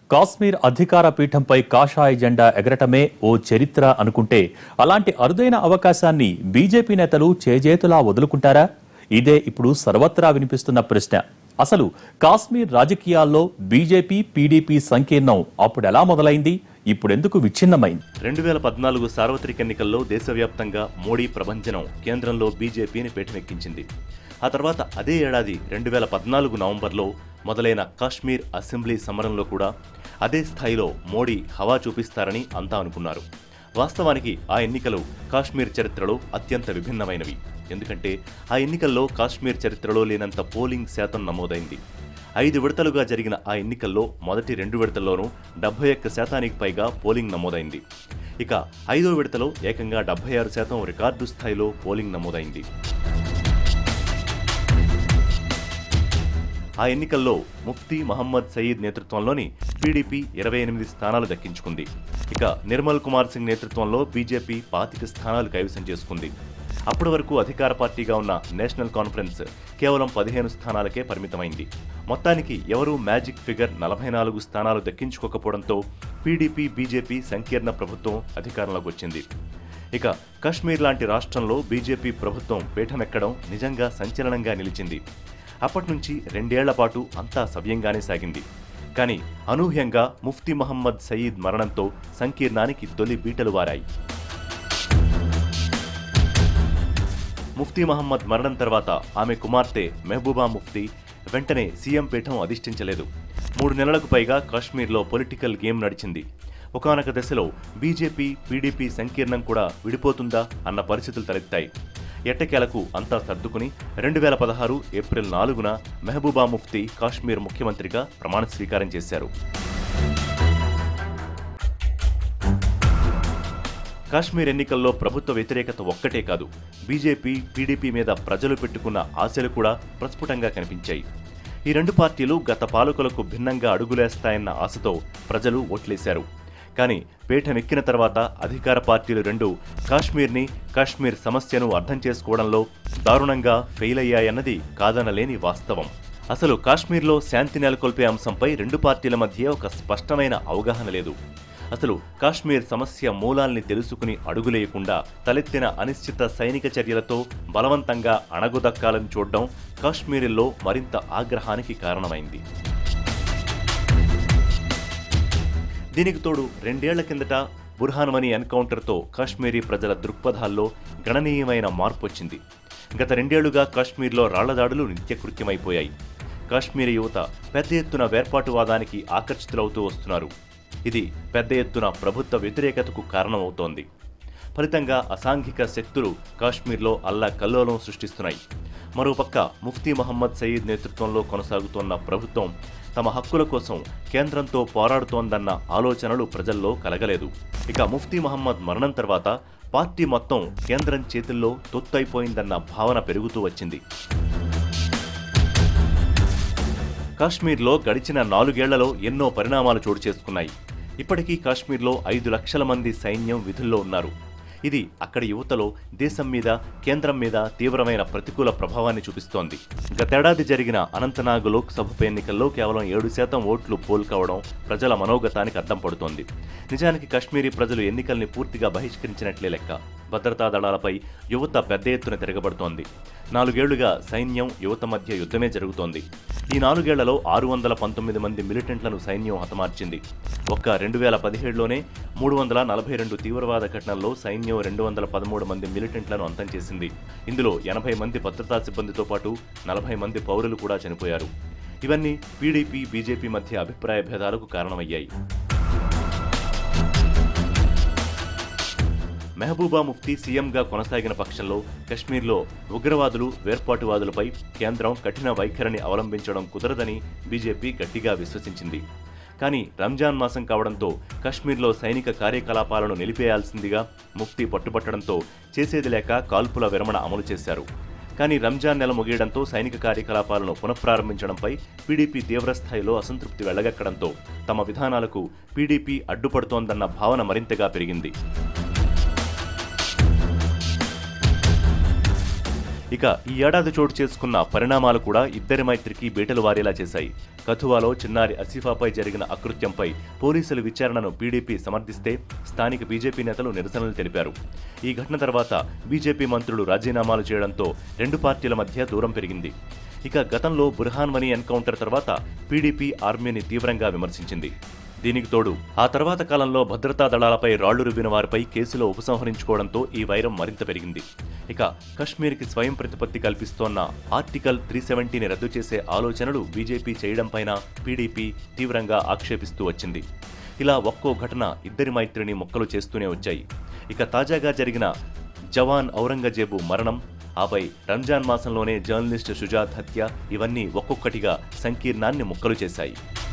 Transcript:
కాశ్మీర్ అధికార పీఠంపై కాషాయ జెండా ఎగరటమే ఓ చరిత్ర అనుకుంటే అలాంటి అరుదైన అవకాశాన్ని బీజేపీ నేతలు చేజేతులా వదులుకుంటారా ఇదే ఇప్పుడు సర్వత్రా వినిపిస్తున్న ప్రశ్న అసలు కాశ్మీర్ రాజకీయాల్లో బీజేపీ పీడీపీ సంకీర్ణం అప్పుడెలా మొదలైంది ఇప్పుడెందుకు విచ్ఛిన్నమైంది రెండు వేల పద్నాలుగు సార్వత్రిక ఎన్నికల్లో దేశవ్యాప్తంగా మోడీ ప్రభంజనం కేంద్రంలో బీజేపీని పేటమెక్కించింది ఆ తర్వాత అదే ఏడాది రెండు వేల పద్నాలుగు నవంబర్లో మొదలైన కాశ్మీర్ అసెంబ్లీ సమరంలో కూడా అదే స్థాయిలో మోడీ హవా చూపిస్తారని అంతా అనుకున్నారు వాస్తవానికి ఆ ఎన్నికలు కాశ్మీర్ చరిత్రలో అత్యంత విభిన్నమైనవి ఎందుకంటే ఆ ఎన్నికల్లో కాశ్మీర్ చరిత్రలో లేనంత పోలింగ్ శాతం నమోదైంది ఐదు విడతలుగా జరిగిన ఆ ఎన్నికల్లో మొదటి రెండు విడతల్లోనూ డెబ్బై ఒక్క శాతానికి పైగా పోలింగ్ నమోదైంది ఇక ఐదో విడతలో ఏకంగా డెబ్బై ఆరు శాతం రికార్డు స్థాయిలో పోలింగ్ నమోదైంది ఆ ఎన్నికల్లో ముఫ్తీ మహమ్మద్ సయీద్ నేతృత్వంలోని పీడీపీ ఇరవై ఎనిమిది స్థానాలు దక్కించుకుంది ఇక నిర్మల్ కుమార్ సింగ్ నేతృత్వంలో బీజేపీ పాతిక స్థానాలు కైవసం చేసుకుంది అప్పటి వరకు అధికార పార్టీగా ఉన్న నేషనల్ కాన్ఫరెన్స్ కేవలం పదిహేను స్థానాలకే పరిమితమైంది మొత్తానికి ఎవరూ మ్యాజిక్ ఫిగర్ నలభై నాలుగు స్థానాలు దక్కించుకోకపోవడంతో పీడీపీ బీజేపీ సంకీర్ణ ప్రభుత్వం అధికారంలోకి వచ్చింది ఇక కశ్మీర్ లాంటి రాష్ట్రంలో బీజేపీ ప్రభుత్వం పీఠమెక్కడం నిజంగా సంచలనంగా నిలిచింది అప్పటి నుంచి రెండేళ్ల పాటు అంతా సవ్యంగానే సాగింది కానీ అనూహ్యంగా ముఫ్తీ మహమ్మద్ సయీద్ మరణంతో సంకీర్ణానికి తొలి బీటలు వారాయి ముఫ్తీ మహమ్మద్ మరణం తర్వాత ఆమె కుమార్తె మెహబూబా ముఫ్తీ వెంటనే సీఎం పీఠం అధిష్ఠించలేదు మూడు నెలలకు పైగా కాశ్మీర్లో పొలిటికల్ గేమ్ నడిచింది ఒకానొక దశలో బీజేపీ పీడీపీ సంకీర్ణం కూడా విడిపోతుందా అన్న పరిస్థితులు తలెత్తాయి ఎట్టకేలకు అంతా సర్దుకుని రెండు వేల పదహారు ఏప్రిల్ నాలుగున మెహబూబా ముఫ్తీ కాశ్మీర్ ముఖ్యమంత్రిగా ప్రమాణ స్వీకారం చేశారు కాశ్మీర్ ఎన్నికల్లో ప్రభుత్వ వ్యతిరేకత ఒక్కటే కాదు బీజేపీ పీడీపీ మీద ప్రజలు పెట్టుకున్న ఆశలు కూడా ప్రస్ఫుటంగా కనిపించాయి ఈ రెండు పార్టీలు గత పాలకులకు భిన్నంగా అడుగులేస్తాయన్న ఆశతో ప్రజలు ఓట్లేశారు కానీ పీఠమెక్కిన తర్వాత అధికార పార్టీలు రెండు కాశ్మీర్ని కాశ్మీర్ సమస్యను అర్థం చేసుకోవడంలో దారుణంగా ఫెయిల్ అయ్యాయన్నది కాదనలేని వాస్తవం అసలు కాశ్మీర్లో శాంతి నెలకొల్పే అంశంపై రెండు పార్టీల మధ్య ఒక స్పష్టమైన అవగాహన లేదు అసలు కాశ్మీర్ సమస్య మూలాల్ని తెలుసుకుని అడుగులేయకుండా తలెత్తిన అనిశ్చిత సైనిక చర్యలతో బలవంతంగా అణగుదక్కాలని చూడడం కాశ్మీరులో మరింత ఆగ్రహానికి కారణమైంది దీనికి తోడు రెండేళ్ల కిందట బుర్హాన్మనీ ఎన్కౌంటర్తో కాశ్మీరీ ప్రజల దృక్పథాల్లో గణనీయమైన మార్పు వచ్చింది గత రెండేళ్లుగా కాశ్మీర్లో రాళ్లదాడులు నిత్యకృత్యమైపోయాయి కాశ్మీరీ యువత పెద్ద ఎత్తున వేర్పాటువాదానికి ఆకర్షితులవుతూ వస్తున్నారు ఇది పెద్ద ఎత్తున ప్రభుత్వ వ్యతిరేకతకు కారణమవుతోంది ఫలితంగా అసాంఘిక శక్తులు కాశ్మీర్లో అల్లా కల్లోలం సృష్టిస్తున్నాయి మరోపక్క ముఫ్తీ మహమ్మద్ సయీద్ నేతృత్వంలో కొనసాగుతోన్న ప్రభుత్వం తమ హక్కుల కోసం కేంద్రంతో పోరాడుతోందన్న ఆలోచనలు ప్రజల్లో కలగలేదు ఇక ముఫ్తీ మహమ్మద్ మరణం తర్వాత పార్టీ మొత్తం కేంద్రం చేతుల్లో తొత్తైపోయిందన్న భావన పెరుగుతూ వచ్చింది కాశ్మీర్లో గడిచిన నాలుగేళ్లలో ఎన్నో పరిణామాలు చోటు చేసుకున్నాయి ఇప్పటికీ కాశ్మీర్లో ఐదు లక్షల మంది సైన్యం విధుల్లో ఉన్నారు ఇది అక్కడి యువతలో దేశం మీద కేంద్రం మీద తీవ్రమైన ప్రతికూల ప్రభావాన్ని చూపిస్తోంది గతేడాది జరిగిన అనంతనాగ్ లోక్సభ ఎన్నికల్లో కేవలం ఏడు శాతం ఓట్లు పోల్ కావడం ప్రజల మనోగతానికి అద్దం పడుతోంది నిజానికి కాశ్మీరీ ప్రజలు ఎన్నికల్ని పూర్తిగా బహిష్కరించినట్లే లెక్క భద్రతా దళాలపై యువత పెద్ద ఎత్తున తిరగబడుతోంది నాలుగేళ్లుగా సైన్యం యువత మధ్య యుద్ధమే జరుగుతోంది ఈ నాలుగేళ్లలో ఆరు వందల పంతొమ్మిది మంది మిలిటెంట్లను సైన్యం హతమార్చింది ఒక్క రెండు వేల పదిహేడులోనే మూడు వందల నలభై రెండు తీవ్రవాద ఘటనల్లో సైన్యం రెండు వందల పదమూడు మంది మిలిటెంట్లను అంతం చేసింది ఇందులో ఎనభై మంది భద్రతా సిబ్బందితో పాటు నలభై మంది పౌరులు కూడా చనిపోయారు ఇవన్నీ పీడీపీ బీజేపీ మధ్య అభిప్రాయ భేదాలకు కారణమయ్యాయి మెహబూబా ముఫ్తీ సీఎంగా కొనసాగిన పక్షంలో కశ్మీర్లో ఉగ్రవాదులు వేర్పాటువాదులపై కేంద్రం కఠిన వైఖరిని అవలంబించడం కుదరదని బీజేపీ గట్టిగా విశ్వసించింది కానీ రంజాన్ మాసం కావడంతో కశ్మీర్లో సైనిక కార్యకలాపాలను నిలిపేయాల్సిందిగా ముఫ్తీ పట్టుబట్టడంతో చేసేది లేక కాల్పుల విరమణ అమలు చేశారు కానీ రంజాన్ నెల ముగియడంతో సైనిక కార్యకలాపాలను పునఃప్రారంభించడంపై పీడీపీ తీవ్రస్థాయిలో అసంతృప్తి వెళ్లగక్కడంతో తమ విధానాలకు పీడీపీ అడ్డుపడుతోందన్న భావన మరింతగా పెరిగింది ఇక ఈ ఏడాది చోటు చేసుకున్న పరిణామాలు కూడా ఇద్దరి మైత్రికి బీటలు వారేలా చేశాయి కథువాలో చిన్నారి అసీఫాపై జరిగిన అకృత్యంపై పోలీసుల విచారణను పీడీపీ సమర్థిస్తే స్థానిక బీజేపీ నేతలు నిరసనలు తెలిపారు ఈ ఘటన తర్వాత బీజేపీ మంత్రులు రాజీనామాలు చేయడంతో రెండు పార్టీల మధ్య దూరం పెరిగింది ఇక గతంలో బుర్హాన్ వనీ ఎన్కౌంటర్ తర్వాత పీడీపీ ఆర్మీని తీవ్రంగా విమర్శించింది దీనికి తోడు ఆ తర్వాత కాలంలో భద్రతా దళాలపై రాళ్లు రువ్విన వారిపై కేసులో ఉపసంహరించుకోవడంతో ఈ వైరం మరింత పెరిగింది ఇక కశ్మీర్కి స్వయం ప్రతిపత్తి కల్పిస్తోన్న ఆర్టికల్ త్రీ సెవెంటీని రద్దు చేసే ఆలోచనలు బీజేపీ చేయడంపైన పీడీపీ తీవ్రంగా ఆక్షేపిస్తూ వచ్చింది ఇలా ఒక్కో ఘటన ఇద్దరి మైత్రిని మొక్కలు చేస్తూనే వచ్చాయి ఇక తాజాగా జరిగిన జవాన్ ఔరంగజేబు మరణం ఆపై రంజాన్ మాసంలోనే జర్నలిస్ట్ షుజాత్ హత్య ఇవన్నీ ఒక్కొక్కటిగా సంకీర్ణాన్ని ముక్కలు చేశాయి